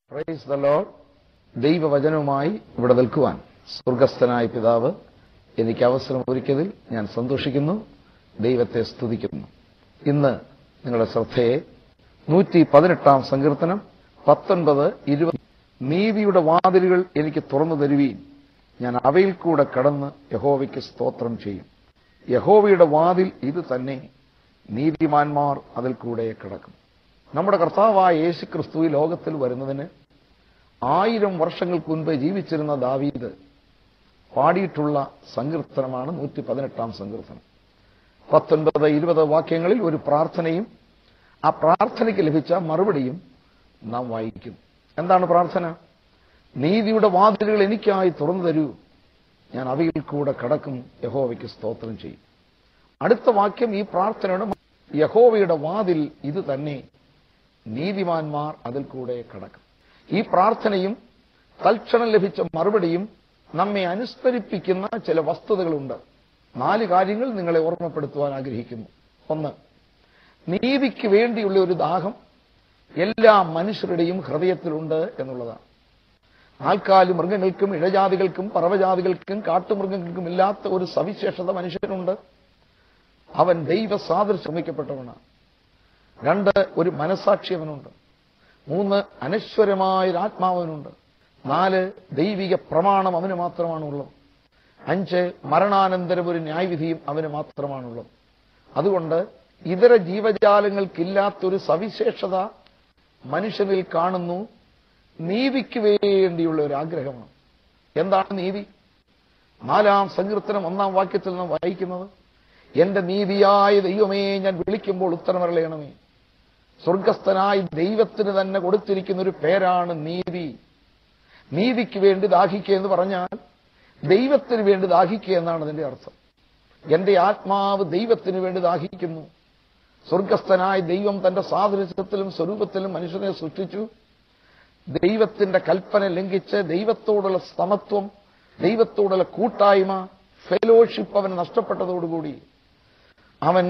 praise the Lord ദൈവവചനവുമായി ഇവിടെ നിൽക്കുവാൻ സ്വർഗസ്ഥനായ പിതാവ് എനിക്ക് അവസരം ഒരുക്കിയതിൽ ഞാൻ സന്തോഷിക്കുന്നു ദൈവത്തെ സ്തുതിക്കുന്നു ഇന്ന് നിങ്ങളുടെ ശ്രദ്ധയെ നൂറ്റി പതിനെട്ടാം സങ്കീർത്തനം പത്തൊൻപത് ഇരുപത് നീതിയുടെ വാതിലുകൾ എനിക്ക് തുറന്നു തരുവീൻ ഞാൻ അവയിൽ കൂടെ കടന്ന് യഹോവയ്ക്ക് സ്തോത്രം ചെയ്യും യഹോവയുടെ വാതിൽ ഇത് തന്നെ നീതിമാന്മാർ അതിൽ കൂടെ കടക്കും നമ്മുടെ കർത്താവായ യേശു ക്രിസ്തു ഈ ലോകത്തിൽ വരുന്നതിന് ആയിരം വർഷങ്ങൾക്ക് മുൻപ് ജീവിച്ചിരുന്ന ദാവീദ് പാടിയിട്ടുള്ള സങ്കീർത്തനമാണ് നൂറ്റി പതിനെട്ടാം സങ്കീർത്തനം പത്തൊൻപത് ഇരുപത് വാക്യങ്ങളിൽ ഒരു പ്രാർത്ഥനയും ആ പ്രാർത്ഥനയ്ക്ക് ലഭിച്ച മറുപടിയും നാം വായിക്കും എന്താണ് പ്രാർത്ഥന നീതിയുടെ വാതിലുകൾ എനിക്കായി തുറന്നു തരൂ ഞാൻ അവയിൽ കൂടെ കടക്കും യഹോവയ്ക്ക് സ്തോത്രം ചെയ്യും അടുത്ത വാക്യം ഈ പ്രാർത്ഥനയുടെ യഹോവയുടെ വാതിൽ ഇത് തന്നെ നീതിമാന്മാർ അതിൽ കൂടെ കടക്കും ഈ പ്രാർത്ഥനയും തൽക്ഷണം ലഭിച്ച മറുപടിയും നമ്മെ അനുസ്മരിപ്പിക്കുന്ന ചില വസ്തുതകളുണ്ട് നാല് കാര്യങ്ങൾ നിങ്ങളെ ഓർമ്മപ്പെടുത്തുവാൻ ആഗ്രഹിക്കുന്നു ഒന്ന് നീതിക്ക് വേണ്ടിയുള്ള ഒരു ദാഹം എല്ലാ മനുഷ്യരുടെയും ഹൃദയത്തിലുണ്ട് എന്നുള്ളതാണ് നാൽക്കാലി മൃഗങ്ങൾക്കും ഇഴജാതികൾക്കും പറവജാതികൾക്കും കാട്ടുമൃഗങ്ങൾക്കും ഇല്ലാത്ത ഒരു സവിശേഷത മനുഷ്യനുണ്ട് അവൻ ദൈവ സാദൃശ്യം ശ്രമിക്കപ്പെട്ടവനാണ് രണ്ട് ഒരു മനസാക്ഷി അവനുണ്ട് മൂന്ന് അനശ്വരമായ ഒരു ആത്മാവനുണ്ട് നാല് ദൈവിക പ്രമാണം അവന് മാത്രമാണുള്ളത് അഞ്ച് മരണാനന്തരം ഒരു ന്യായവിധിയും അവന് മാത്രമാണുള്ളത് അതുകൊണ്ട് ഇതര ജീവജാലങ്ങൾക്കില്ലാത്തൊരു സവിശേഷത മനുഷ്യനിൽ കാണുന്നു നീതിക്ക് വേണ്ടിയുള്ള ഒരു ആഗ്രഹമാണ് എന്താണ് നീതി നാലാം സങ്കീർത്തനം ഒന്നാം വാക്യത്തിൽ നാം വായിക്കുന്നത് എന്റെ നീതിയായ ദൈവമേ ഞാൻ വിളിക്കുമ്പോൾ ഉത്തരമറിയണമേ സ്വർഗസ്ഥനായി ദൈവത്തിന് തന്നെ കൊടുത്തിരിക്കുന്ന ഒരു പേരാണ് നീതി നീതിക്ക് വേണ്ടി ദാഹിക്കുക എന്ന് പറഞ്ഞാൽ ദൈവത്തിന് വേണ്ടി ദാഹിക്കുക എന്നാണ് അതിന്റെ അർത്ഥം എന്റെ ആത്മാവ് ദൈവത്തിന് വേണ്ടി ദാഹിക്കുന്നു സ്വർഗസ്ഥനായ ദൈവം തന്റെ സാദൃശ്യത്തിലും സ്വരൂപത്തിലും മനുഷ്യനെ സൃഷ്ടിച്ചു ദൈവത്തിന്റെ കൽപ്പന ലംഘിച്ച് ദൈവത്തോടുള്ള സമത്വം ദൈവത്തോടുള്ള കൂട്ടായ്മ ഫെലോഷിപ്പ് അവന് നഷ്ടപ്പെട്ടതോടുകൂടി അവൻ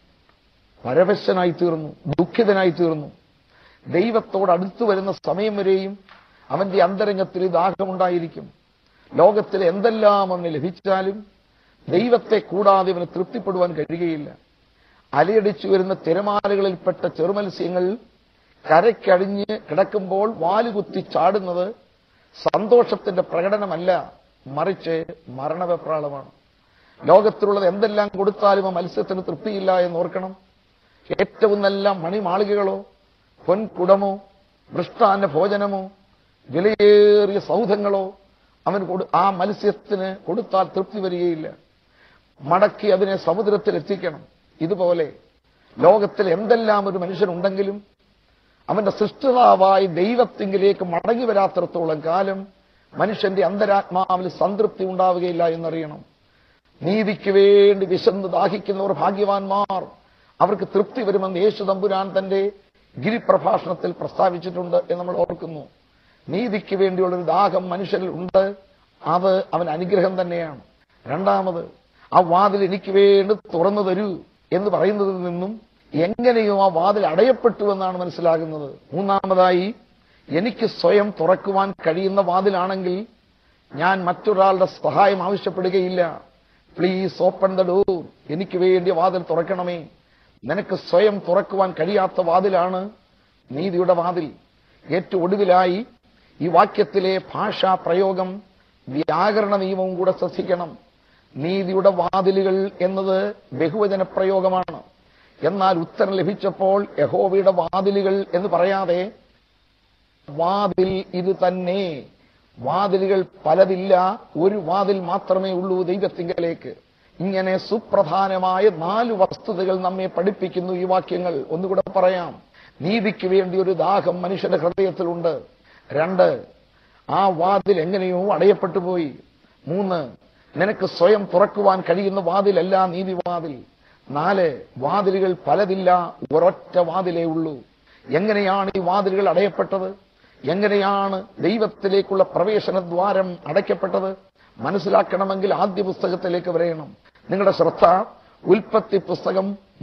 പരവശനായി തീർന്നു ദുഃഖിതനായി തീർന്നു ദൈവത്തോട് അടുത്തു വരുന്ന സമയം വരെയും അവന്റെ അന്തരംഗത്തിൽ ദാഹമുണ്ടായിരിക്കും ലോകത്തിൽ എന്തെല്ലാം അവന് ലഭിച്ചാലും ദൈവത്തെ കൂടാതെ അവന് തൃപ്തിപ്പെടുവാൻ കഴിയുകയില്ല അലയടിച്ചു വരുന്ന തിരമാലകളിൽപ്പെട്ട ചെറുമത്സ്യങ്ങൾ കരയ്ക്കടിഞ്ഞ് കിടക്കുമ്പോൾ വാലുകുത്തി ചാടുന്നത് സന്തോഷത്തിന്റെ പ്രകടനമല്ല മറിച്ച് മരണവെപ്രാളമാണ് ലോകത്തിലുള്ളത് എന്തെല്ലാം കൊടുത്താലും ആ മത്സ്യത്തിന് തൃപ്തിയില്ല എന്ന് ഓർക്കണം ഏറ്റവും നല്ല മണിമാളികകളോ പൊൻകുടമോ മൃഷ്ടാന്ന ഭോജനമോ വിലയേറിയ സൗധങ്ങളോ അവന് കൊടു- ആ മത്സ്യത്തിന് കൊടുത്താൽ തൃപ്തി വരികയില്ല മടക്കി അതിനെ സമുദ്രത്തിൽ എത്തിക്കണം ഇതുപോലെ ലോകത്തിൽ എന്തെല്ലാം ഒരു മനുഷ്യനുണ്ടെങ്കിലും അവന്റെ സൃഷ്ടിതാവായി ദൈവത്തിങ്കിലേക്ക് മടങ്ങി വരാത്തിടത്തോളം കാലം മനുഷ്യന്റെ അന്തരാത്മാവിൽ സംതൃപ്തി ഉണ്ടാവുകയില്ല എന്നറിയണം നീതിക്ക് വേണ്ടി വിശന്ന് ദാഹിക്കുന്നവർ ഭാഗ്യവാന്മാർ അവർക്ക് തൃപ്തി വരുമെന്ന് യേശു തമ്പുരാൻ തന്റെ ഗിരിപ്രഭാഷണത്തിൽ പ്രസ്താവിച്ചിട്ടുണ്ട് എന്ന് നമ്മൾ ഓർക്കുന്നു നീതിക്ക് വേണ്ടിയുള്ള ഒരു ദാഹം മനുഷ്യരിൽ ഉണ്ട് അത് അവൻ അനുഗ്രഹം തന്നെയാണ് രണ്ടാമത് ആ വാതിൽ എനിക്ക് വേണ്ടി തുറന്നു തരൂ എന്ന് പറയുന്നതിൽ നിന്നും എങ്ങനെയോ ആ വാതിൽ അടയപ്പെട്ടു എന്നാണ് മനസ്സിലാകുന്നത് മൂന്നാമതായി എനിക്ക് സ്വയം തുറക്കുവാൻ കഴിയുന്ന വാതിലാണെങ്കിൽ ഞാൻ മറ്റൊരാളുടെ സഹായം ആവശ്യപ്പെടുകയില്ല പ്ലീസ് ഓപ്പൺ ദ ഡോർ എനിക്ക് വേണ്ടി വാതിൽ തുറക്കണമേ നിനക്ക് സ്വയം തുറക്കുവാൻ കഴിയാത്ത വാതിലാണ് നീതിയുടെ വാതിൽ ഏറ്റവും ഒടുവിലായി ഈ വാക്യത്തിലെ ഭാഷാ പ്രയോഗം വ്യാകരണ നിയമവും കൂടെ ശ്രദ്ധിക്കണം നീതിയുടെ വാതിലുകൾ എന്നത് ബഹുവചന പ്രയോഗമാണ് എന്നാൽ ഉത്തരം ലഭിച്ചപ്പോൾ യഹോവയുടെ വാതിലുകൾ എന്ന് പറയാതെ വാതിൽ ഇത് തന്നെ വാതിലുകൾ പലതില്ല ഒരു വാതിൽ മാത്രമേ ഉള്ളൂ ദൈവത്തിങ്കലേക്ക് ഇങ്ങനെ സുപ്രധാനമായ നാല് വസ്തുതകൾ നമ്മെ പഠിപ്പിക്കുന്നു ഈ വാക്യങ്ങൾ ഒന്നുകൂടെ പറയാം നീതിക്ക് വേണ്ടി ഒരു ദാഹം മനുഷ്യന്റെ ഹൃദയത്തിലുണ്ട് രണ്ട് ആ വാതിൽ എങ്ങനെയോ അടയപ്പെട്ടു പോയി മൂന്ന് നിനക്ക് സ്വയം തുറക്കുവാൻ കഴിയുന്ന വാതിലല്ല നീതിവാതിൽ നാല് വാതിലുകൾ പലതില്ല ഒരൊറ്റ വാതിലേ ഉള്ളൂ എങ്ങനെയാണ് ഈ വാതിലുകൾ അടയപ്പെട്ടത് എങ്ങനെയാണ് ദൈവത്തിലേക്കുള്ള പ്രവേശന ദ്വാരം അടയ്ക്കപ്പെട്ടത് മനസ്സിലാക്കണമെങ്കിൽ ആദ്യ പുസ്തകത്തിലേക്ക് വരയണം നിങ്ങളുടെ ശ്രദ്ധ ഉൽപ്പത്തി പുസ്തകം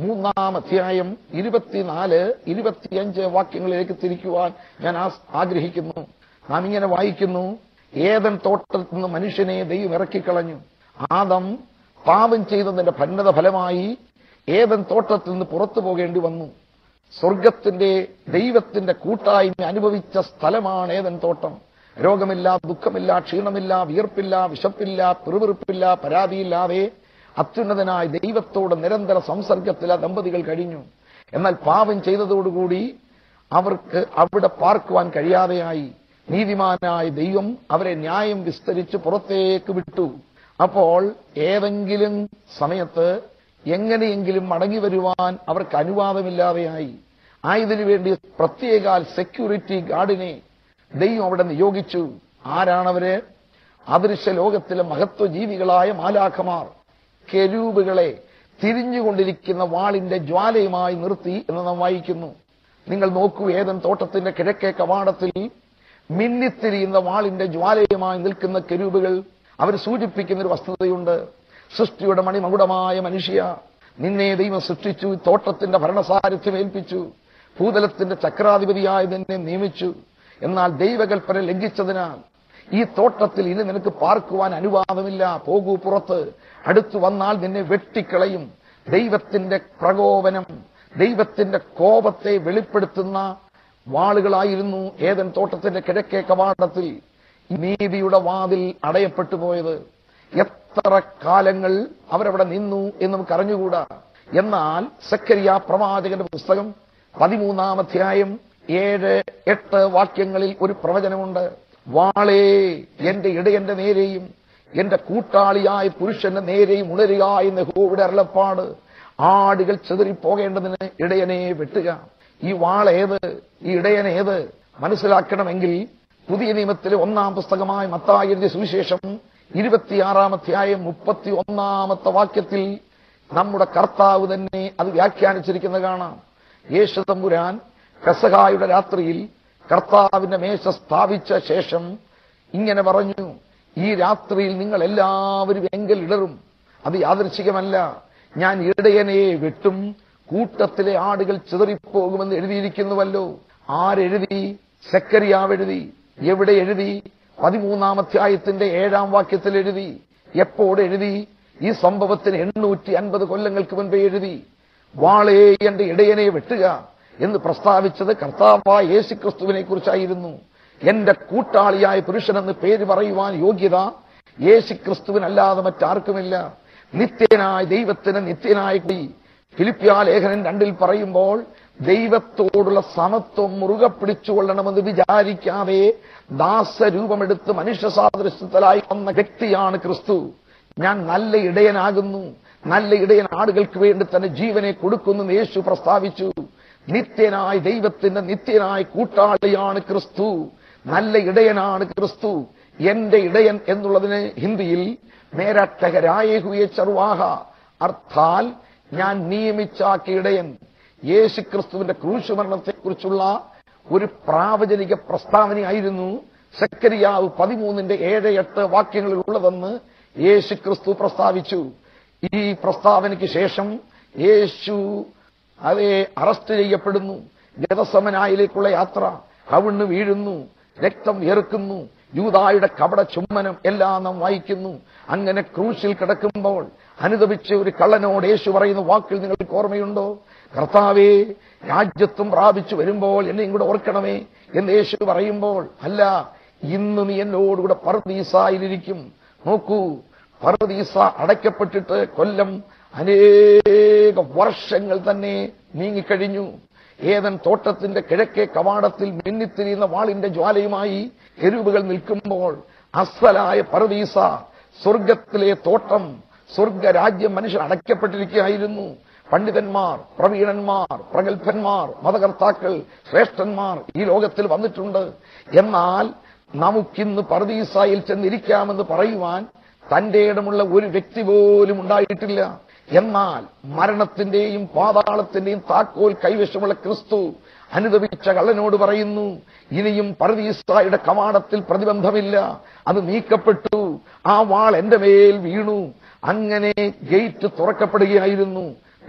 മൂന്നാം അധ്യായം ഇരുപത്തിനാല് ഇരുപത്തിയഞ്ച് വാക്യങ്ങളിലേക്ക് തിരിക്കുവാൻ ഞാൻ ആസ്- ആഗ്രഹിക്കുന്നു നാം ഇങ്ങനെ വായിക്കുന്നു ഏതൻ തോട്ടത്തിൽ നിന്ന് മനുഷ്യനെ ദൈവം ഇറക്കിക്കളഞ്ഞു ആദം പാപം ചെയ്തതിന്റെ ഭന്നത ഫലമായി ഏതൻ തോട്ടത്തിൽ നിന്ന് പുറത്തു പോകേണ്ടി വന്നു സ്വർഗത്തിന്റെ ദൈവത്തിന്റെ കൂട്ടായ്മ അനുഭവിച്ച സ്ഥലമാണ് ഏതൻ തോട്ടം രോഗമില്ല ദുഃഖമില്ല ക്ഷീണമില്ല വിയർപ്പില്ല വിശപ്പില്ല പിറുപിറുപ്പില്ല പരാതിയില്ലാതെ അത്യുന്നതനായ ദൈവത്തോട് നിരന്തര സംസർഗത്തിൽ ആ ദമ്പതികൾ കഴിഞ്ഞു എന്നാൽ പാപം ചെയ്തതോടുകൂടി അവർക്ക് അവിടെ പാർക്കുവാൻ കഴിയാതെയായി നീതിമാനായ ദൈവം അവരെ ന്യായം വിസ്തരിച്ച് പുറത്തേക്ക് വിട്ടു അപ്പോൾ ഏതെങ്കിലും സമയത്ത് എങ്ങനെയെങ്കിലും മടങ്ങി വരുവാൻ അവർക്ക് അനുവാദമില്ലാതെയായി ആയതിനു വേണ്ടി പ്രത്യേകാൽ സെക്യൂരിറ്റി ഗാർഡിനെ ദൈവം അവിടെ നിയോഗിച്ചു ആരാണവര് അദൃശ്യ ലോകത്തിലെ മഹത്വ ജീവികളായ മാലാഖമാർ കെരൂബുകളെ തിരിഞ്ഞുകൊണ്ടിരിക്കുന്ന വാളിന്റെ ജ്വാലയുമായി നിർത്തി എന്ന് നാം വായിക്കുന്നു നിങ്ങൾ നോക്കൂ ഏതൻ തോട്ടത്തിന്റെ കിഴക്കേ കവാടത്തിൽ മിന്നിത്തിരിയുന്ന വാളിന്റെ ജ്വാലയുമായി നിൽക്കുന്ന കെരൂബുകൾ അവർ സൂചിപ്പിക്കുന്ന ഒരു വസ്തുതയുണ്ട് സൃഷ്ടിയുടെ മണിമകുടമായ മനുഷ്യ നിന്നെ ദൈവം സൃഷ്ടിച്ചു തോട്ടത്തിന്റെ ഭരണസാരഥ്യം ഏൽപ്പിച്ചു ഭൂതലത്തിന്റെ ചക്രാധിപതിയായി നിന്നെ നിയമിച്ചു എന്നാൽ ദൈവകൽപ്പന ലംഘിച്ചതിനാൽ ഈ തോട്ടത്തിൽ ഇനി നിനക്ക് പാർക്കുവാൻ അനുവാദമില്ല പോകൂ പുറത്ത് അടുത്തു വന്നാൽ നിന്നെ വെട്ടിക്കളയും ദൈവത്തിന്റെ പ്രകോപനം ദൈവത്തിന്റെ കോപത്തെ വെളിപ്പെടുത്തുന്ന വാളുകളായിരുന്നു ഏതൻ തോട്ടത്തിന്റെ കിഴക്കേ കവാടത്തിൽ നീതിയുടെ വാതിൽ അടയപ്പെട്ടു പോയത് എത്ര കാലങ്ങൾ അവരവിടെ നിന്നു എന്ന് നമുക്ക് അറിഞ്ഞുകൂടാ എന്നാൽ സക്കരിയ പ്രവാചകന്റെ പുസ്തകം പതിമൂന്നാം അധ്യായം ഏഴ് എട്ട് വാക്യങ്ങളിൽ ഒരു പ്രവചനമുണ്ട് വാളേ എന്റെ ഇടയന്റെ നേരെയും എന്റെ കൂട്ടാളിയായ പുരുഷന്റെ നേരെയും ഉണരുക എന്ന് ഹോവിടെ അരുളപ്പാട് ആടുകൾ ചെതറിപ്പോകേണ്ടതിന് ഇടയനെ വെട്ടുക ഈ വാളേത് ഈ ഇടയനേത് മനസ്സിലാക്കണമെങ്കിൽ പുതിയ നിയമത്തിലെ ഒന്നാം പുസ്തകമായ മത്തായി എഴുതിയ സുവിശേഷം ഇരുപത്തിയാറാം അധ്യായം മുപ്പത്തി ഒന്നാമത്തെ വാക്യത്തിൽ നമ്മുടെ കർത്താവ് തന്നെ അത് വ്യാഖ്യാനിച്ചിരിക്കുന്നത് കാണാം യേശു തമ്പുരാൻ പെസഹായുടെ രാത്രിയിൽ കർത്താവിന്റെ മേശ സ്ഥാപിച്ച ശേഷം ഇങ്ങനെ പറഞ്ഞു ഈ രാത്രിയിൽ നിങ്ങൾ എല്ലാവരും എങ്കിൽ ഇടറും അത് യാദൃശികമല്ല ഞാൻ ഇടയനെ വെട്ടും കൂട്ടത്തിലെ ആടുകൾ ചിതറിപ്പോകുമെന്ന് എഴുതിയിരിക്കുന്നുവല്ലോ ആരെഴുതി സെക്കരിയാവ് എഴുതി എവിടെ എഴുതി പതിമൂന്നാം അധ്യായത്തിന്റെ ഏഴാം വാക്യത്തിൽ എഴുതി എപ്പോൾ എഴുതി ഈ സംഭവത്തിന് എണ്ണൂറ്റി അൻപത് കൊല്ലങ്ങൾക്ക് മുൻപേ എഴുതി വാളേ എന്റെ ഇടയനെ വെട്ടുക എന്ന് പ്രസ്താവിച്ചത് കർത്താവായ യേശുക്രിസ്തുവിനെ കുറിച്ചായിരുന്നു എന്റെ കൂട്ടാളിയായ പുരുഷനെന്ന് പേര് പറയുവാൻ യോഗ്യത യേശുക്രിസ്തുവിനല്ലാതെ മറ്റാർക്കുമില്ല നിത്യനായ ദൈവത്തിന് നിത്യനായ കൂടി ഫിലിപ്പിയ ലേഖനൻ രണ്ടിൽ പറയുമ്പോൾ ദൈവത്തോടുള്ള സമത്വം മുറുകെ പിടിച്ചുകൊള്ളണമെന്ന് വിചാരിക്കാതെ ദാസരൂപമെടുത്ത് മനുഷ്യ സാദൃശ്യത്തിലായി വന്ന വ്യക്തിയാണ് ക്രിസ്തു ഞാൻ നല്ല ഇടയനാകുന്നു നല്ല ഇടയൻ ആടുകൾക്ക് വേണ്ടി തന്നെ ജീവനെ കൊടുക്കുന്നു എന്ന് യേശു പ്രസ്താവിച്ചു നിത്യനായ ദൈവത്തിന്റെ നിത്യനായ കൂട്ടാളിയാണ് ക്രിസ്തു നല്ല ഇടയനാണ് ക്രിസ്തു എന്റെ ഇടയൻ എന്നുള്ളതിന് ഹിന്ദിയിൽ മേരട്ടകരായ ഹുയെ ചർവാഹ അർത്ഥാൽ ഞാൻ നിയമിച്ചാക്കിയ ഇടയൻ യേശു ക്രിസ്തുവിന്റെ ക്രൂശുമരണത്തെക്കുറിച്ചുള്ള ഒരു പ്രാവചനിക പ്രസ്താവനയായിരുന്നു സക്കരിയാവ് പതിമൂന്നിന്റെ ഏഴ് എട്ട് വാക്യങ്ങളിൽ ഉള്ളതെന്ന് യേശു ക്രിസ്തു പ്രസ്താവിച്ചു ഈ പ്രസ്താവനയ്ക്ക് ശേഷം യേശു അതെ അറസ്റ്റ് ചെയ്യപ്പെടുന്നു ഗതസമനായിലേക്കുള്ള യാത്ര കവിണ്ണ് വീഴുന്നു രക്തം വിയർക്കുന്നു യൂതായുടെ കപട ചുമ്മനം എല്ലാം നാം വായിക്കുന്നു അങ്ങനെ ക്രൂശിൽ കിടക്കുമ്പോൾ അനുദപിച്ച ഒരു കള്ളനോട് യേശു പറയുന്ന വാക്കിൽ നിങ്ങൾക്ക് ഓർമ്മയുണ്ടോ കർത്താവേ രാജ്യത്വം പ്രാപിച്ചു വരുമ്പോൾ എന്നെയും കൂടെ ഓർക്കണമേ എന്ന് യേശു പറയുമ്പോൾ അല്ല ഇന്ന് നീ എന്നോടുകൂടെ പർദീസായിലിരിക്കും നോക്കൂ പർദീസ അടയ്ക്കപ്പെട്ടിട്ട് കൊല്ലം അനേക വർഷങ്ങൾ തന്നെ നീങ്ങിക്കഴിഞ്ഞു ഏതൻ തോട്ടത്തിന്റെ കിഴക്കേ കവാടത്തിൽ മിന്നിത്തിരിയുന്ന വാളിന്റെ ജ്വാലയുമായി എരുവുകൾ നിൽക്കുമ്പോൾ അസ്വലായ പർദീസ സ്വർഗത്തിലെ തോട്ടം സ്വർഗരാജ്യം മനുഷ്യൻ അടയ്ക്കപ്പെട്ടിരിക്കുകയായിരുന്നു പണ്ഡിതന്മാർ പ്രവീണന്മാർ പ്രഗത്ഭന്മാർ മതകർത്താക്കൾ ശ്രേഷ്ഠന്മാർ ഈ ലോകത്തിൽ വന്നിട്ടുണ്ട് എന്നാൽ നമുക്കിന്ന് പർദീസായിൽ ചെന്നിരിക്കാമെന്ന് പറയുവാൻ തന്റെ ഇടമുള്ള ഒരു വ്യക്തി പോലും ഉണ്ടായിട്ടില്ല എന്നാൽ മരണത്തിന്റെയും പാതാളത്തിന്റെയും താക്കോൽ കൈവശമുള്ള ക്രിസ്തു അനുദപിച്ച കള്ളനോട് പറയുന്നു ഇനിയും പർദീസായുടെ കവാടത്തിൽ പ്രതിബന്ധമില്ല അത് നീക്കപ്പെട്ടു ആ വാൾ എന്റെ മേൽ വീണു അങ്ങനെ ഗേറ്റ് തുറക്കപ്പെടുകയായിരുന്നു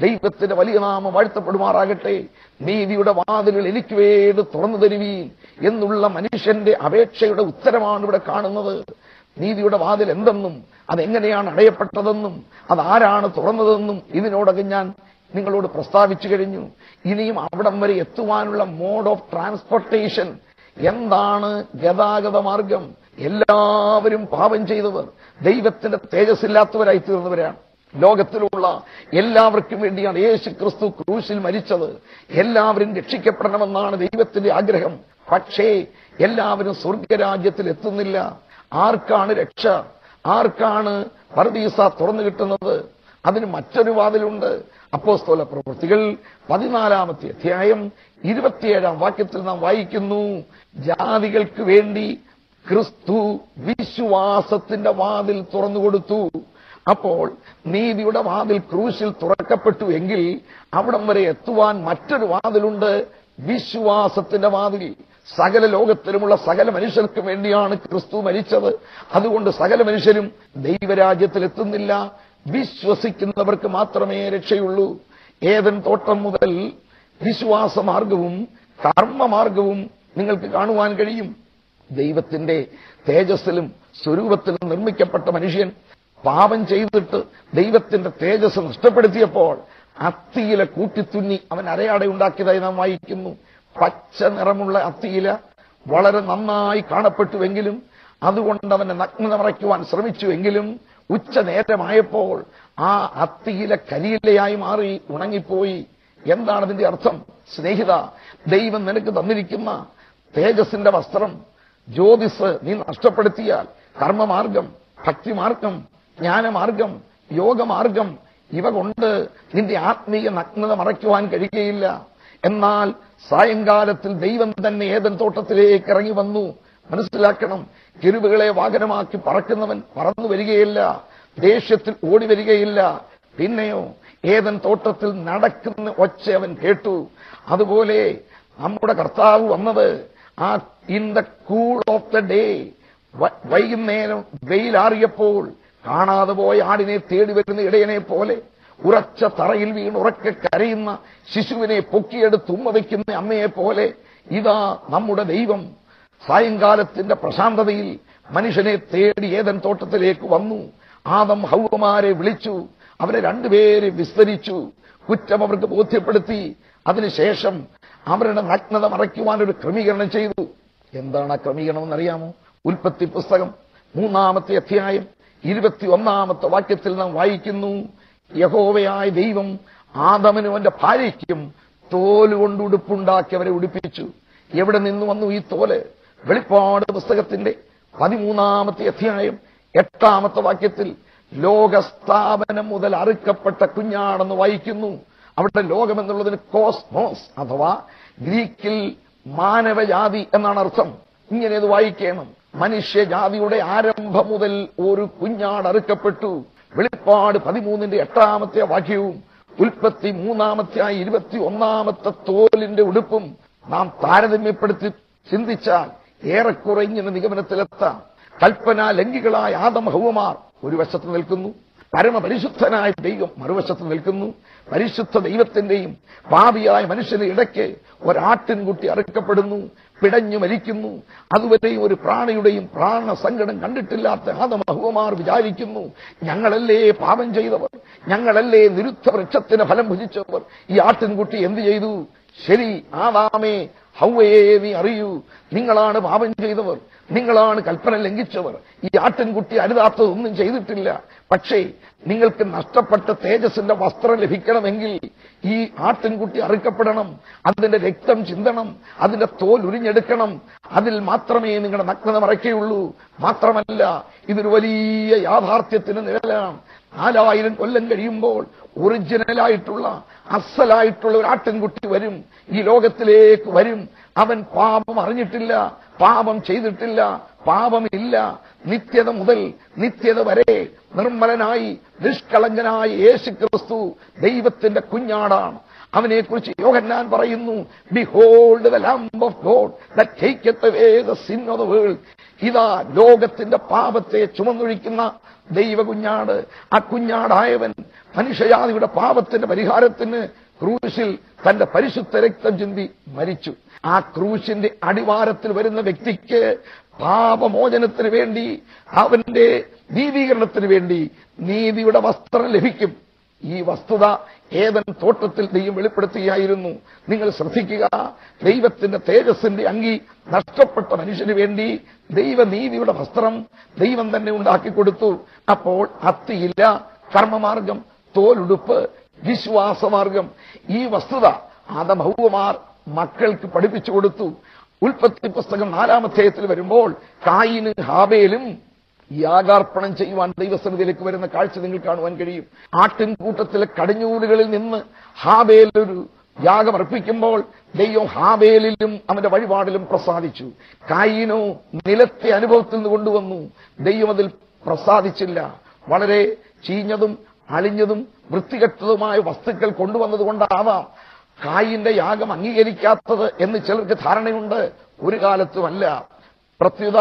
ദൈവത്തിന്റെ വലിയ നാമം വാഴ്ത്തപ്പെടുമാറാകട്ടെ നീതിയുടെ വാതിലുകൾ എനിക്ക് വേണ്ടി തുറന്നു തരുവീൻ എന്നുള്ള മനുഷ്യന്റെ അപേക്ഷയുടെ ഉത്തരമാണ് ഇവിടെ കാണുന്നത് നീതിയുടെ വാതിൽ എന്തെന്നും അതെങ്ങനെയാണ് അടയപ്പെട്ടതെന്നും അതാരാണ് തുറന്നതെന്നും ഇതിനോടകം ഞാൻ നിങ്ങളോട് പ്രസ്താവിച്ചു കഴിഞ്ഞു ഇനിയും അവിടം വരെ എത്തുവാനുള്ള മോഡ് ഓഫ് ട്രാൻസ്പോർട്ടേഷൻ എന്താണ് ഗതാഗത മാർഗം എല്ലാവരും പാപം ചെയ്തവർ ദൈവത്തിന്റെ തേജസ്സില്ലാത്തവരായി തീർന്നവരാണ് ലോകത്തിലുള്ള എല്ലാവർക്കും വേണ്ടിയാണ് യേശു ക്രിസ്തു ക്രൂശിൽ മരിച്ചത് എല്ലാവരും രക്ഷിക്കപ്പെടണമെന്നാണ് ദൈവത്തിന്റെ ആഗ്രഹം പക്ഷേ എല്ലാവരും സ്വർഗരാജ്യത്തിൽ എത്തുന്നില്ല ആർക്കാണ് രക്ഷ ആർക്കാണ് പർദീസ തുറന്നു കിട്ടുന്നത് അതിന് മറ്റൊരു വാതിലുണ്ട് അപ്പോസ്തോല പ്രവൃത്തികൾ പതിനാലാമത്തെ അധ്യായം ഇരുപത്തിയേഴാം വാക്യത്തിൽ നാം വായിക്കുന്നു ജാതികൾക്ക് വേണ്ടി ക്രിസ്തു വിശ്വാസത്തിന്റെ വാതിൽ തുറന്നുകൊടുത്തു അപ്പോൾ നീതിയുടെ വാതിൽ ക്രൂശിൽ തുറക്കപ്പെട്ടു എങ്കിൽ അവിടം വരെ എത്തുവാൻ മറ്റൊരു വാതിലുണ്ട് വിശ്വാസത്തിന്റെ വാതിൽ സകല ലോകത്തിലുമുള്ള സകല മനുഷ്യർക്കും വേണ്ടിയാണ് ക്രിസ്തു മരിച്ചത് അതുകൊണ്ട് സകല മനുഷ്യരും ദൈവരാജ്യത്തിൽ എത്തുന്നില്ല വിശ്വസിക്കുന്നവർക്ക് മാത്രമേ രക്ഷയുള്ളൂ ഏതൻ തോട്ടം മുതൽ വിശ്വാസമാർഗവും കർമ്മമാർഗവും നിങ്ങൾക്ക് കാണുവാൻ കഴിയും ദൈവത്തിന്റെ തേജസ്സിലും സ്വരൂപത്തിലും നിർമ്മിക്കപ്പെട്ട മനുഷ്യൻ പാപം ചെയ്തിട്ട് ദൈവത്തിന്റെ തേജസ് നഷ്ടപ്പെടുത്തിയപ്പോൾ അത്തിയില കൂട്ടിത്തുന്നി അവൻ അരയാട ഉണ്ടാക്കിയതായി നാം വായിക്കുന്നു പച്ച നിറമുള്ള അത്തിയില വളരെ നന്നായി കാണപ്പെട്ടുവെങ്കിലും അതുകൊണ്ട് അവനെ നഗ്നത മറയ്ക്കുവാൻ ശ്രമിച്ചുവെങ്കിലും ഉച്ച നേരമായപ്പോൾ ആ അത്തിയില കരിയിലയായി മാറി ഉണങ്ങിപ്പോയി എന്താണ് അതിന്റെ അർത്ഥം സ്നേഹിത ദൈവം നിനക്ക് തന്നിരിക്കുന്ന തേജസിന്റെ വസ്ത്രം ജ്യോതിസ് നീ നഷ്ടപ്പെടുത്തിയാൽ കർമ്മമാർഗം ഭക്തിമാർഗം ജ്ഞാനമാർഗം യോഗമാർഗം ഇവ കൊണ്ട് നിന്റെ ആത്മീയ നഗ്നത മറയ്ക്കുവാൻ കഴിയുകയില്ല എന്നാൽ സായങ്കാലത്തിൽ ദൈവം തന്നെ ഏതൻ തോട്ടത്തിലേക്ക് ഇറങ്ങി വന്നു മനസ്സിലാക്കണം കിരുവുകളെ വാഹനമാക്കി പറക്കുന്നവൻ പറന്നു വരികയില്ല ദേഷ്യത്തിൽ ഓടി വരികയില്ല പിന്നെയോ ഏതൻ തോട്ടത്തിൽ നടക്കുന്ന ഒച്ച അവൻ കേട്ടു അതുപോലെ നമ്മുടെ കർത്താവ് വന്നത് ആ in the cool of the day വൈകുന്നേരം വെയിലാറിയപ്പോൾ കാണാതെ പോയ ആടിനെ തേടി വരുന്ന ഇടയനെ പോലെ ഉറച്ച തറയിൽ വീണ് ഉറക്കെ കരയുന്ന ശിശുവിനെ പൊക്കിയെടുത്ത് ഉമ്മ വയ്ക്കുന്ന അമ്മയെ പോലെ ഇതാ നമ്മുടെ ദൈവം സായങ്കാലത്തിന്റെ പ്രശാന്തതയിൽ മനുഷ്യനെ തേടി ഏതൻ തോട്ടത്തിലേക്ക് വന്നു ആദം ഹൗവമാരെ വിളിച്ചു അവരെ രണ്ടുപേരെ വിസ്തരിച്ചു കുറ്റം അവർക്ക് ബോധ്യപ്പെടുത്തി അതിനുശേഷം അവരുടെ നഗ്നത മറയ്ക്കുവാൻ ഒരു ക്രമീകരണം ചെയ്തു എന്താണ് ആ ക്രമീകരണം എന്നറിയാമോ ഉൽപ്പത്തി പുസ്തകം മൂന്നാമത്തെ അധ്യായം ഇരുപത്തി ഒന്നാമത്തെ വാക്യത്തിൽ നാം വായിക്കുന്നു യഹോവയായ ദൈവം ആദമനും അവന്റെ ഭാര്യയ്ക്കും തോലുകൊണ്ട് ഉടുപ്പുണ്ടാക്കി അവരെ ഉടുപ്പിച്ചു എവിടെ നിന്ന് വന്നു ഈ തോല് വെളിപ്പാട് പുസ്തകത്തിന്റെ പതിമൂന്നാമത്തെ അധ്യായം എട്ടാമത്തെ വാക്യത്തിൽ ലോകസ്ഥാപനം മുതൽ അറുക്കപ്പെട്ട കുഞ്ഞാണെന്ന് വായിക്കുന്നു അവിടെ ലോകം എന്നുള്ളതിന് കോസ്മോസ് അഥവാ ഗ്രീക്കിൽ മാനവജാതി എന്നാണ് അർത്ഥം ഇങ്ങനെ ഇത് വായിക്കണം മനുഷ്യജാതിയുടെ ആരംഭം മുതൽ ഒരു കുഞ്ഞാട് അറുക്കപ്പെട്ടു വെളിപ്പാട് പതിമൂന്നിന്റെ എട്ടാമത്തെ വാക്യവും ഉൽപ്പത്തി മൂന്നാമത്തെ ഇരുപത്തി ഒന്നാമത്തെ തോലിന്റെ ഉടുപ്പും നാം താരതമ്യപ്പെടുത്തി ചിന്തിച്ചാൽ ഏറെക്കുറെ ഇങ്ങനെ നിഗമനത്തിലെത്താം കൽപ്പന ലംഘികളായ ആദം ഹൗവമാർ ഒരു വശത്ത് നിൽക്കുന്നു പരമപരിശുദ്ധനായ ദൈവം മറുവശത്ത് നിൽക്കുന്നു പരിശുദ്ധ ദൈവത്തിന്റെയും പാപിയായ മനുഷ്യന് ഇടയ്ക്ക് ഒരാട്ടിൻകുട്ടി അറുക്കപ്പെടുന്നു പിടഞ്ഞു മരിക്കുന്നു അതുവരെയും ഒരു പ്രാണിയുടെയും പ്രാണസങ്കടം കണ്ടിട്ടില്ലാത്ത ആദമഹുവമാർ വിചാരിക്കുന്നു ഞങ്ങളല്ലേ പാപം ചെയ്തവർ ഞങ്ങളല്ലേ നിരുദ്ധ വൃക്ഷത്തിന് ഫലം ഭുജിച്ചവർ ഈ ആട്ടിൻകുട്ടി എന്ത് ചെയ്തു ശരി ആദാമേ ഹൗവയെ നീ അറിയൂ നിങ്ങളാണ് പാപം ചെയ്തവർ നിങ്ങളാണ് കൽപ്പന ലംഘിച്ചവർ ഈ ആട്ടിൻകുട്ടി അരുതാത്തതൊന്നും ചെയ്തിട്ടില്ല പക്ഷേ നിങ്ങൾക്ക് നഷ്ടപ്പെട്ട തേജസ്സിന്റെ വസ്ത്രം ലഭിക്കണമെങ്കിൽ ഈ ആട്ടിൻകുട്ടി അറുക്കപ്പെടണം അതിന്റെ രക്തം ചിന്തണം അതിന്റെ തോൽ ഉരിഞ്ഞെടുക്കണം അതിൽ മാത്രമേ നിങ്ങളുടെ നഗ്നത മറയ്ക്കുകയുള്ളൂ മാത്രമല്ല ഇതൊരു വലിയ യാഥാർത്ഥ്യത്തിന് നിഴലാണ് നാലായിരം കൊല്ലം കഴിയുമ്പോൾ ഒറിജിനലായിട്ടുള്ള അസലായിട്ടുള്ള ഒരു ആട്ടിൻകുട്ടി വരും ഈ ലോകത്തിലേക്ക് വരും അവൻ പാപം അറിഞ്ഞിട്ടില്ല പാപം ചെയ്തിട്ടില്ല പാപമില്ല നിത്യത മുതൽ നിത്യത വരെ നിർമ്മലനായി നിഷ്കളങ്കനായ യേശു ക്രിസ്തു ദൈവത്തിന്റെ കുഞ്ഞാടാണ് അവനെക്കുറിച്ച് യോഹന്നാൻ പറയുന്നു behold the lamb of God that taketh away the sin of the world ഇതാ ലോകത്തിന്റെ പാപത്തെ ചുമന്നൊഴിക്കുന്ന ദൈവ കുഞ്ഞാട് ആ കുഞ്ഞാടായവൻ മനുഷ്യജാതിയുടെ പാപത്തിന്റെ പരിഹാരത്തിന് ക്രൂശിൽ തന്റെ പരിശുദ്ധ രക്തം ചിന്തി മരിച്ചു ആ ക്രൂശിന്റെ അടിവാരത്തിൽ വരുന്ന വ്യക്തിക്ക് പാപമോചനത്തിന് വേണ്ടി അവന്റെ നീതീകരണത്തിന് വേണ്ടി നീതിയുടെ വസ്ത്രം ലഭിക്കും ഈ വസ്തുത ഏതൻ തോട്ടത്തിൽ ദൈവം വെളിപ്പെടുത്തുകയായിരുന്നു നിങ്ങൾ ശ്രദ്ധിക്കുക ദൈവത്തിന്റെ തേജസ്സിന്റെ അങ്കി നഷ്ടപ്പെട്ട മനുഷ്യന് വേണ്ടി ദൈവനീതിയുടെ വസ്ത്രം ദൈവം തന്നെ ഉണ്ടാക്കി കൊടുത്തു അപ്പോൾ അത്തിയില്ല കർമ്മമാർഗം തോലുടുപ്പ് വിശ്വാസമാർഗം ഈ വസ്തുത ആദഭൗവമാർ മക്കൾക്ക് പഠിപ്പിച്ചു കൊടുത്തു ഉൽപ്പത്തി പുസ്തകം നാലാമധ്യായത്തിൽ വരുമ്പോൾ കായിന് ഹാബേലും യാഗാർപ്പണം ചെയ്യുവാൻ ദൈവസന്നിധിയിലേക്ക് വരുന്ന കാഴ്ച നിങ്ങൾ കാണുവാൻ കഴിയും ആട്ടിൻകൂട്ടത്തിലെ കടിഞ്ഞൂലുകളിൽ നിന്ന് ഹാബേൽ ഒരു യാഗം അർപ്പിക്കുമ്പോൾ ദൈവം ഹാബേലിലും അവന്റെ വഴിപാടിലും പ്രസാദിച്ചു കായിനോ നിലത്തെ അനുഭവത്തിൽ നിന്ന് കൊണ്ടുവന്നു ദൈവം അതിൽ പ്രസാദിച്ചില്ല വളരെ ചീഞ്ഞതും അളിഞ്ഞതും വൃത്തികെട്ടതുമായ വസ്തുക്കൾ കൊണ്ടുവന്നത് കൊണ്ടാവാം കായിന്റെ യാഗം അംഗീകരിക്കാത്തത് എന്ന് ചിലർക്ക് ധാരണയുണ്ട് ഒരു കാലത്തുമല്ല പ്രത്യുത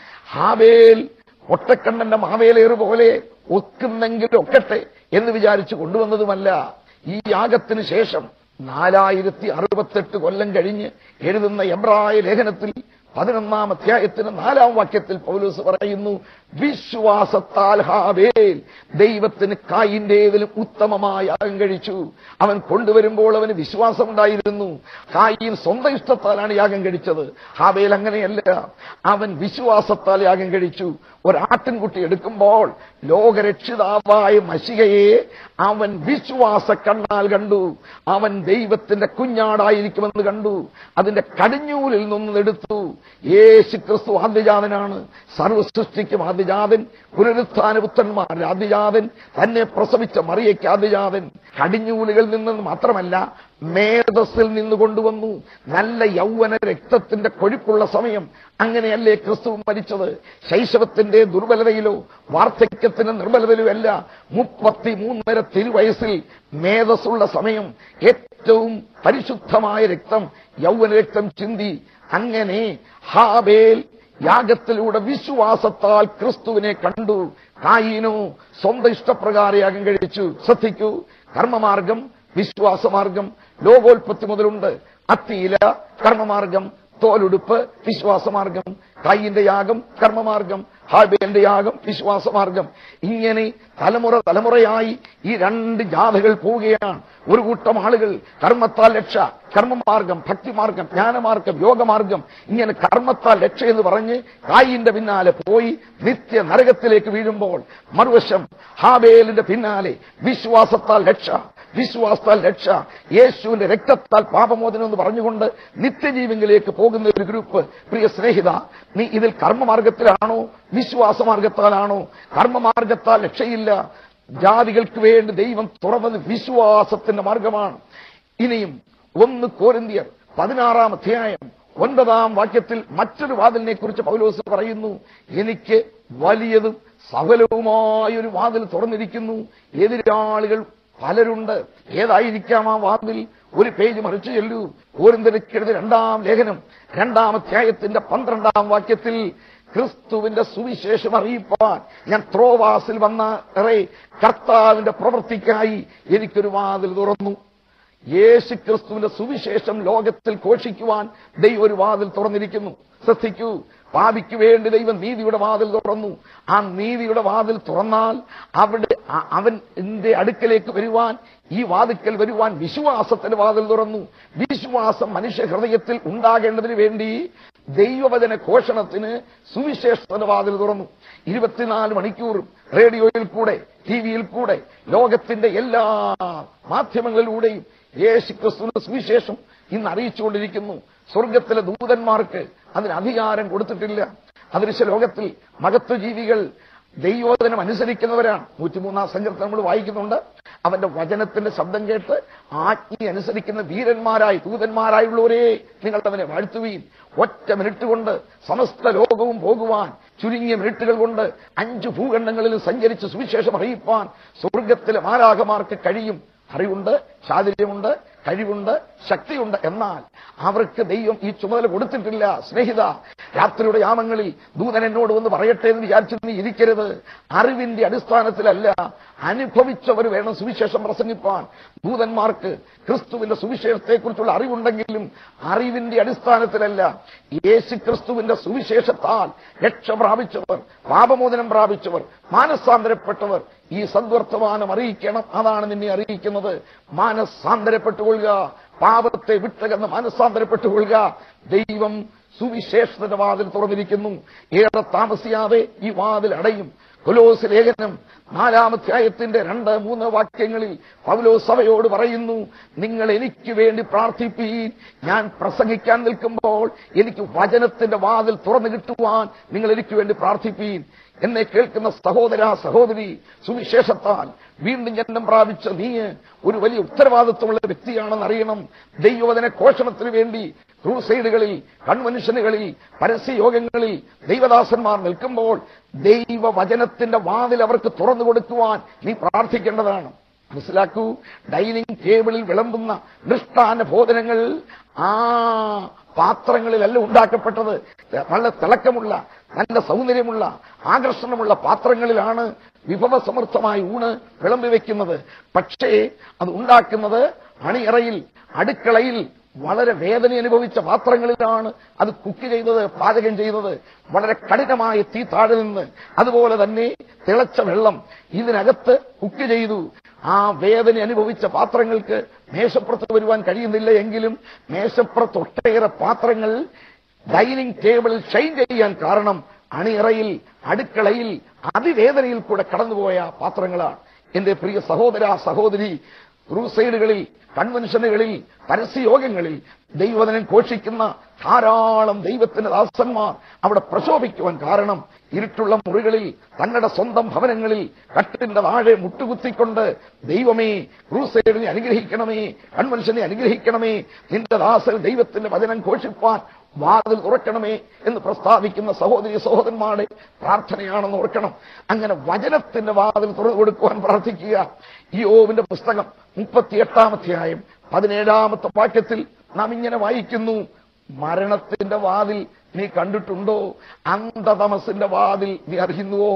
ഹാബേൽ ഒട്ടക്കണ്ണന്റെ മാവേലേറ് പോലെ ഒക്കുന്നെങ്കിലും ഒക്കട്ടെ എന്ന് വിചാരിച്ചു കൊണ്ടുവന്നതുമല്ല ഈ യാഗത്തിന് ശേഷം നാലായിരത്തി അറുപത്തെട്ട് കൊല്ലം കഴിഞ്ഞ് എഴുതുന്ന എബ്രായ ലേഖനത്തിൽ പതിനൊന്നാം അധ്യായത്തിന് നാലാം വാക്യത്തിൽ പൗലൂസ് പറയുന്നു വിശ്വാസത്താൽ ഹാബേൽ ദൈവത്തിന് കായിന്റേതിലും ഉത്തമമായ യാഗം കഴിച്ചു അവൻ കൊണ്ടുവരുമ്പോൾ അവന് വിശ്വാസമുണ്ടായിരുന്നു കായിൻ സ്വന്തം ഇഷ്ടത്താലാണ് യാഗം കഴിച്ചത് ഹാബേൽ അങ്ങനെയല്ല അവൻ വിശ്വാസത്താൽ യാഗം കഴിച്ചു ഒരാട്ടിൻകുട്ടി എടുക്കുമ്പോൾ ലോകരക്ഷിതാവായ മഷികയെ അവൻ വിശ്വാസ കണ്ണാൽ കണ്ടു അവൻ ദൈവത്തിന്റെ കുഞ്ഞാടായിരിക്കുമെന്ന് കണ്ടു അതിന്റെ കടിഞ്ഞൂലിൽ നിന്ന് എടുത്തു യേശു ക്രിസ്തു ആദ്യജാതനാണ് സർവസൃഷ്ടിക്കും ആദ്യജാതൻ പുനരുത്ഥാന പുത്രന്മാരുടെ ആദ്യജാതൻ തന്നെ പ്രസവിച്ച മറിയയ്ക്ക് ആദ്യജാതൻ കടിഞ്ഞൂലുകളിൽ നിന്ന് മാത്രമല്ല മേധസ്സിൽ നിന്ന് കൊണ്ടുവന്നു നല്ല യൗവന രക്തത്തിന്റെ കൊഴുപ്പുള്ള സമയം അങ്ങനെയല്ലേ ക്രിസ്തു മരിച്ചത് ശൈശവത്തിന്റെ ദുർബലതയിലോ വാർദ്ധക്യത്തിന്റെ നിർബലതയിലോ അല്ല മുപ്പത്തി മൂന്നര തിരുവയസ്സിൽ മേധസ്സുള്ള സമയം ഏറ്റവും പരിശുദ്ധമായ രക്തം യൗവന രക്തം ചിന്തി അങ്ങനെ ഹാബേൽ യാഗത്തിലൂടെ വിശ്വാസത്താൽ ക്രിസ്തുവിനെ കണ്ടു കായിനോ സ്വന്തം ഇഷ്ടപ്രകാരം യാഗം കഴിച്ചു ശ്രദ്ധിക്കൂ കർമ്മമാർഗം വിശ്വാസമാർഗം ലോകോൽപത്തി മുതലുണ്ട് അത്തിയില കർമ്മമാർഗം തോലുടുപ്പ് വിശ്വാസമാർഗം കൈയിന്റെ യാഗം കർമ്മമാർഗം ഹാബേലിന്റെ യാഗം വിശ്വാസമാർഗം ഇങ്ങനെ തലമുറ തലമുറയായി ഈ രണ്ട് ജാഥകൾ പോവുകയാണ് ഒരു കൂട്ടം ആളുകൾ കർമ്മത്താൽ രക്ഷ കർമ്മമാർഗം ഭക്തിമാർഗം ജ്ഞാനമാർഗം യോഗമാർഗം ഇങ്ങനെ കർമ്മത്താൽ രക്ഷ എന്ന് പറഞ്ഞ് കായിന്റെ പിന്നാലെ പോയി നിത്യ നരകത്തിലേക്ക് വീഴുമ്പോൾ മറുവശം ഹാബേലിന്റെ പിന്നാലെ വിശ്വാസത്താൽ രക്ഷ വിശ്വാസത്താൽ രക്ഷ യേശുവിന്റെ രക്തത്താൽ പാപമോചനം എന്ന് പറഞ്ഞുകൊണ്ട് നിത്യജീവങ്കിലേക്ക് പോകുന്ന ഒരു ഗ്രൂപ്പ് പ്രിയ സ്നേഹിത നീ ഇതിൽ കർമ്മമാർഗത്തിലാണോ വിശ്വാസമാർഗത്താലാണോ കർമ്മമാർഗത്താൽ രക്ഷയില്ല ജാതികൾക്ക് വേണ്ടി ദൈവം തുറന്നത് വിശ്വാസത്തിന്റെ മാർഗമാണ് ഇനിയും ഒന്ന് കോരിന്തിയർ പതിനാറാം അധ്യായം ഒൻപതാം വാക്യത്തിൽ മറ്റൊരു വാതിലിനെ കുറിച്ച് പൗലോസ് പറയുന്നു എനിക്ക് വലിയതും സഫലവുമായ ഒരു വാതിൽ തുറന്നിരിക്കുന്നു എതിരാളികൾ പലരുണ്ട് ഏതായിരിക്കാം ആ വാതിൽ ഒരു പേജ് മറിച്ചു ചെല്ലൂ ഓരിന്തരക്കെഴുതി രണ്ടാം ലേഖനം രണ്ടാം അധ്യായത്തിന്റെ പന്ത്രണ്ടാം വാക്യത്തിൽ ക്രിസ്തുവിന്റെ സുവിശേഷം അറിയിപ്പാൻ ഞാൻ ത്രോവാസിൽ വന്ന ഇറേ കർത്താവിന്റെ പ്രവൃത്തിക്കായി എനിക്കൊരു വാതിൽ തുറന്നു യേശു ക്രിസ്തുവിന്റെ സുവിശേഷം ലോകത്തിൽ ഘോഷിക്കുവാൻ ദൈവം ഒരു വാതിൽ തുറന്നിരിക്കുന്നു ശ്രദ്ധിക്കൂ പാപിക്ക് വേണ്ടി ദൈവം നീതിയുടെ വാതിൽ തുറന്നു ആ നീതിയുടെ വാതിൽ തുറന്നാൽ അവിടെ അ- അവന്റെ അടുക്കലേക്ക് വരുവാൻ ഈ വാതിക്കൽ വരുവാൻ വിശ്വാസത്തിന്റെ വാതിൽ തുറന്നു വിശ്വാസം മനുഷ്യ ഹൃദയത്തിൽ ഉണ്ടാകേണ്ടതിന് വേണ്ടി ദൈവവചന ഘോഷണത്തിന് സുവിശേഷത്തിന്റെ വാതിൽ തുറന്നു ഇരുപത്തിനാല് മണിക്കൂറും റേഡിയോയിൽ കൂടെ ടി വിയിൽ കൂടെ ലോകത്തിന്റെ എല്ലാ മാധ്യമങ്ങളിലൂടെയും യേശു ക്രിസ്തുവിന്റെ സുവിശേഷം ഇന്ന് അറിയിച്ചുകൊണ്ടിരിക്കുന്നു സ്വർഗത്തിലെ ദൂതന്മാർക്ക് അതിന് അധികാരം കൊടുത്തിട്ടില്ല അദൃശ്യ ലോകത്തിൽ മഹത്വ ജീവികൾ ദൈവോധനം അനുസരിക്കുന്നവരാണ് നൂറ്റിമൂന്നാം സങ്കീർത്തനം നമ്മൾ വായിക്കുന്നുണ്ട് അവന്റെ വചനത്തിന്റെ ശബ്ദം കേട്ട് ആജ്ഞ അനുസരിക്കുന്ന വീരന്മാരായി ദൂതന്മാരായുള്ളവരെ നിങ്ങൾ അവനെ വാഴ്ത്തുവീൻ ഒറ്റ മിനിറ്റ് കൊണ്ട് സമസ്ത ലോകവും പോകുവാൻ ചുരുങ്ങിയ മിനിറ്റുകൾ കൊണ്ട് അഞ്ചു ഭൂഖണ്ഡങ്ങളിൽ സഞ്ചരിച്ച് സുവിശേഷം അറിയിപ്പാൻ സ്വർഗത്തിലെ മാരാകമാർക്ക് കഴിയും അറിവുണ്ട് ചാതുര്യമുണ്ട് കഴിവുണ്ട് ശക്തിയുണ്ട് എന്നാൽ അവർക്ക് ദൈവം ഈ ചുമതല കൊടുത്തിട്ടില്ല സ്നേഹിത രാത്രിയുടെ യാമങ്ങളിൽ ദൂതൻ എന്നോട് വന്ന് പറയട്ടെ എന്ന് വിചാരിച്ചു നീ ഇരിക്കരുത് അറിവിന്റെ അടിസ്ഥാനത്തിലല്ല അനുഭവിച്ചവർ വേണം സുവിശേഷം പ്രസംഗിപ്പാൻ ദൂതന്മാർക്ക് ക്രിസ്തുവിന്റെ സുവിശേഷത്തെക്കുറിച്ചുള്ള അറിവുണ്ടെങ്കിലും അറിവിന്റെ അടിസ്ഥാനത്തിലല്ല യേശു ക്രിസ്തുവിന്റെ സുവിശേഷത്താൽ രക്ഷ പ്രാപിച്ചവർ പാപമോചനം പ്രാപിച്ചവർ മാനസാന്തരപ്പെട്ടവർ ഈ സദ്വർത്തമാനം അറിയിക്കണം അതാണ് നിന്നെ അറിയിക്കുന്നത് മാനസാന്തരപ്പെട്ടുകൊള്ളുക പാപത്തെ വിട്ടകന്ന് മാനസാന്തരപ്പെട്ടുകൊള്ളുക ദൈവം സുവിശേഷത്തിന്റെ വാതിൽ തുറന്നിരിക്കുന്നു ഏറെ താമസിയാതെ ഈ വാതിൽ അടയും കൊലോസ് ലേഖനം നാലാമധ്യായത്തിന്റെ രണ്ട് മൂന്ന് വാക്യങ്ങളിൽ പൗലോ സഭയോട് പറയുന്നു നിങ്ങൾ എനിക്ക് വേണ്ടി പ്രാർത്ഥിപ്പീൻ ഞാൻ പ്രസംഗിക്കാൻ നിൽക്കുമ്പോൾ എനിക്ക് വചനത്തിന്റെ വാതിൽ തുറന്നു കിട്ടുവാൻ നിങ്ങൾ എനിക്ക് വേണ്ടി പ്രാർത്ഥിപ്പീൻ എന്നെ കേൾക്കുന്ന സഹോദര സഹോദരി സുവിശേഷത്താൽ വീണ്ടും ജന്മം പ്രാപിച്ച നീ ഒരു വലിയ ഉത്തരവാദിത്വമുള്ള വ്യക്തിയാണെന്ന് അറിയണം ദൈവവചന ഘോഷണത്തിന് വേണ്ടി ക്രൂസൈഡുകളിൽ കൺവെൻഷനുകളിൽ പരസ്യയോഗങ്ങളിൽ ദൈവദാസന്മാർ നിൽക്കുമ്പോൾ ദൈവവചനത്തിന്റെ വാതിൽ അവർക്ക് തുറന്നു കൊടുക്കുവാൻ നീ പ്രാർത്ഥിക്കേണ്ടതാണ് മനസ്സിലാക്കൂ ഡൈനിങ് ടേബിളിൽ വിളമ്പുന്ന ദൃഷ്ടാന ഭോജനങ്ങൾ ആ പാത്രങ്ങളിലല്ല ഉണ്ടാക്കപ്പെട്ടത് നല്ല തിളക്കമുള്ള നല്ല സൗന്ദര്യമുള്ള ആകർഷണമുള്ള പാത്രങ്ങളിലാണ് വിഭവസമൃദ്ധമായ ഊണ് വിളമ്പി വെക്കുന്നത് പക്ഷേ അത് ഉണ്ടാക്കുന്നത് അണിയറയിൽ അടുക്കളയിൽ വളരെ വേദന അനുഭവിച്ച പാത്രങ്ങളിലാണ് അത് കുക്ക് ചെയ്തത് പാചകം ചെയ്തത് വളരെ കഠിനമായ തീ താഴെ നിന്ന് അതുപോലെ തന്നെ തിളച്ച വെള്ളം ഇതിനകത്ത് കുക്ക് ചെയ്തു ആ വേദന അനുഭവിച്ച പാത്രങ്ങൾക്ക് മേശപ്പുറത്ത് വരുവാൻ കഴിയുന്നില്ല എങ്കിലും മേശപ്പുറത്ത് ഒട്ടേറെ പാത്രങ്ങൾ ഡൈനിങ് ടേബിളിൽ ഷൈൻ ചെയ്യാൻ കാരണം അണിയറയിൽ അടുക്കളയിൽ അതിവേദനയിൽ കൂടെ കടന്നുപോയ പാത്രങ്ങളാണ് എന്റെ പ്രിയ സഹോദര സഹോദരി ക്രൂസൈഡുകളിൽ കൺവെൻഷനുകളിൽ പരസ്യയോഗങ്ങളിൽ ദൈവവചനം ഘോഷിക്കുന്ന ധാരാളം ദൈവത്തിന്റെ ദാസന്മാർ അവിടെ പ്രശോഭിക്കുവാൻ കാരണം ഇരുട്ടുള്ള മുറികളിൽ തങ്ങളുടെ സ്വന്തം ഭവനങ്ങളിൽ കട്ടിന്റെ താഴെ മുട്ടുകുത്തിക്കൊണ്ട് ദൈവമേ ക്രൂസൈഡിനെ അനുഗ്രഹിക്കണമേ കൺവെൻഷനെ അനുഗ്രഹിക്കണമേ നിന്റെ ദാസൽ ദൈവത്തിന്റെ വചനം ഘോഷിപ്പാൻ വാതിൽ തുറക്കണമേ എന്ന് പ്രസ്താവിക്കുന്ന സഹോദരി സഹോദരന്മാരുടെ പ്രാർത്ഥനയാണെന്ന് ഓർക്കണം അങ്ങനെ വചനത്തിന്റെ വാതിൽ തുറന്നു കൊടുക്കുവാൻ പ്രാർത്ഥിക്കുക ഈ ഓവിന്റെ പുസ്തകം മുപ്പത്തിയെട്ടാമധ്യായം പതിനേഴാമത്തെ വാക്യത്തിൽ നാം ഇങ്ങനെ വായിക്കുന്നു മരണത്തിന്റെ വാതിൽ നീ കണ്ടിട്ടുണ്ടോ അന്ധതമസിന്റെ വാതിൽ നീ അറിയുന്നുവോ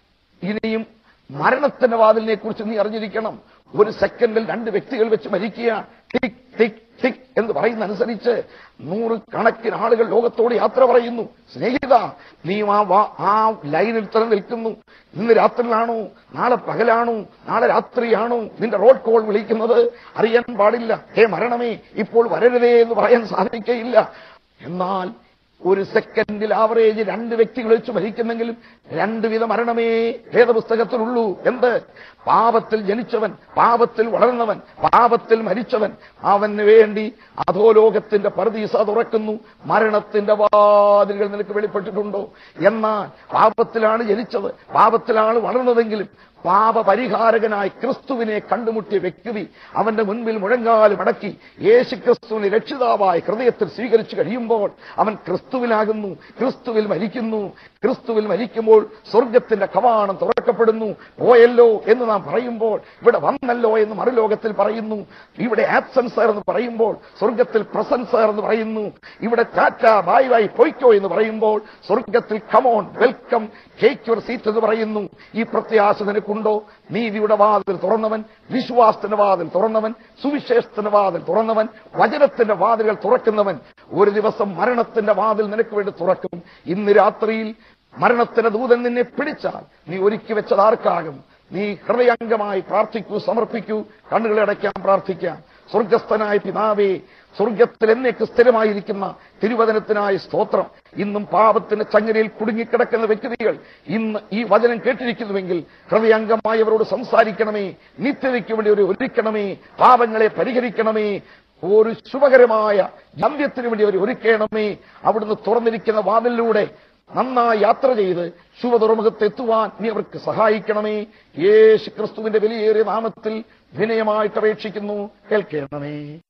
ഇനിയും മരണത്തിന്റെ വാതിലിനെ കുറിച്ച് നീ അറിഞ്ഞിരിക്കണം ഒരു സെക്കൻഡിൽ രണ്ട് വ്യക്തികൾ വെച്ച് മരിക്കുക ടിക് ടിക് ടിക് എന്ന് പറയുന്ന അനുസരിച്ച് നൂറ് കണക്കിന് ആളുകൾ ലോകത്തോട് യാത്ര പറയുന്നു സ്നേഹിത നീ ആ വാ- ആ ലൈനിൽ തന്നെ നിൽക്കുന്നു ഇന്ന് രാത്രിയിലാണോ നാളെ പകലാണോ നാളെ രാത്രിയാണോ നിന്റെ റോഡ് കോൾ വിളിക്കുന്നത് അറിയാൻ പാടില്ല ഹേ മരണമേ ഇപ്പോൾ വരരുതേ എന്ന് പറയാൻ സാധിക്കയില്ല എന്നാൽ ഒരു സെക്കൻഡിൽ ആവറേജ് രണ്ട് വ്യക്തികൾ വെച്ച് മരിക്കുന്നെങ്കിലും രണ്ടുവിധ മരണമേ വേദപുസ്തകത്തിലുള്ളൂ എന്ത് പാപത്തിൽ ജനിച്ചവൻ പാപത്തിൽ വളർന്നവൻ പാപത്തിൽ മരിച്ചവൻ അവന് വേണ്ടി അധോലോകത്തിന്റെ പർദീസ തുറക്കുന്നു മരണത്തിന്റെ വാതിലുകൾ നിനക്ക് വെളിപ്പെട്ടിട്ടുണ്ടോ എന്നാൽ പാപത്തിലാണ് ജനിച്ചത് പാപത്തിലാണ് വളർന്നതെങ്കിലും പാപപരിഹാരകനായി ക്രിസ്തുവിനെ കണ്ടുമുട്ടിയ വ്യക്തി അവന്റെ മുൻപിൽ മുഴങ്കാല് മടക്കി യേശു ക്രിസ്തുവിനെ രക്ഷിതാവായി ഹൃദയത്തിൽ സ്വീകരിച്ചു കഴിയുമ്പോൾ അവൻ ക്രിസ്തുവിലാകുന്നു ക്രിസ്തുവിൽ മരിക്കുന്നു ക്രിസ്തുവിൽ മരിക്കുമ്പോൾ സ്വർഗത്തിന്റെ കവാണം തുറക്കപ്പെടുന്നു പോയല്ലോ എന്ന് നാം പറയുമ്പോൾ ഇവിടെ വന്നല്ലോ എന്ന് മറുലോകത്തിൽ പറയുന്നു ഇവിടെ ആബ്സൻസ് എന്ന് പറയുമ്പോൾ സ്വർഗത്തിൽ പ്രസൻസ് എന്ന് പറയുന്നു ഇവിടെ ടാറ്റ ബായ് ബായ് പൊയ്ക്കോ എന്ന് പറയുമ്പോൾ സ്വർഗത്തിൽ come on welcome take your seat എന്ന് പറയുന്നു ഈ പ്രത്യാശ നിനക്കുണ്ടോ നീതിയുടെ വാതിൽ തുറന്നവൻ വിശ്വാസത്തിന്റെ വാതിൽ തുറന്നവൻ സുവിശേഷത്തിന്റെ വാതിൽ തുറന്നവൻ വചനത്തിന്റെ വാതിലുകൾ തുറക്കുന്നവൻ ഒരു ദിവസം മരണത്തിന്റെ വാതിൽ നിനക്ക് വേണ്ടി തുറക്കും ഇന്ന് രാത്രിയിൽ മരണത്തിന്റെ ദൂതൻ നിന്നെ പിടിച്ചാൽ നീ ഒരുക്കി വെച്ചത് ആർക്കാകും നീ ഹൃദയംഗമായി പ്രാർത്ഥിക്കൂ സമർപ്പിക്കൂ കണ്ണുകളെ അടയ്ക്കാൻ പ്രാർത്ഥിക്കാം സ്വർഗസ്ഥനായ പിതാവേ സ്വർഗത്തിൽ എന്നേക്ക് സ്ഥിരമായിരിക്കുന്ന തിരുവചനത്തിനായ സ്തോത്രം ഇന്നും പാപത്തിന്റെ ചങ്ങരയിൽ കുടുങ്ങിക്കിടക്കുന്ന വ്യക്തികൾ ഇന്ന് ഈ വചനം കേട്ടിരിക്കുന്നുവെങ്കിൽ ഹൃദയംഗമായി അവരോട് സംസാരിക്കണമേ നിത്യതയ്ക്ക് വേണ്ടി ഒരു ഒരുക്കണമേ പാപങ്ങളെ പരിഹരിക്കണമേ ഒരു ശുഭകരമായ ഗമ്യത്തിന് വേണ്ടി അവർ ഒരുക്കണമേ അവിടുന്ന് തുറന്നിരിക്കുന്ന വാതിലിലൂടെ നന്നായി യാത്ര ചെയ്ത് ശുഭതുറമുഖത്ത് എത്തുവാൻ നീ അവർക്ക് സഹായിക്കണമേ യേശു ക്രിസ്തുവിന്റെ വിലയേറിയ നാമത്തിൽ വിനയമായിട്ട് അപേക്ഷിക്കുന്നു കേൾക്കണമേ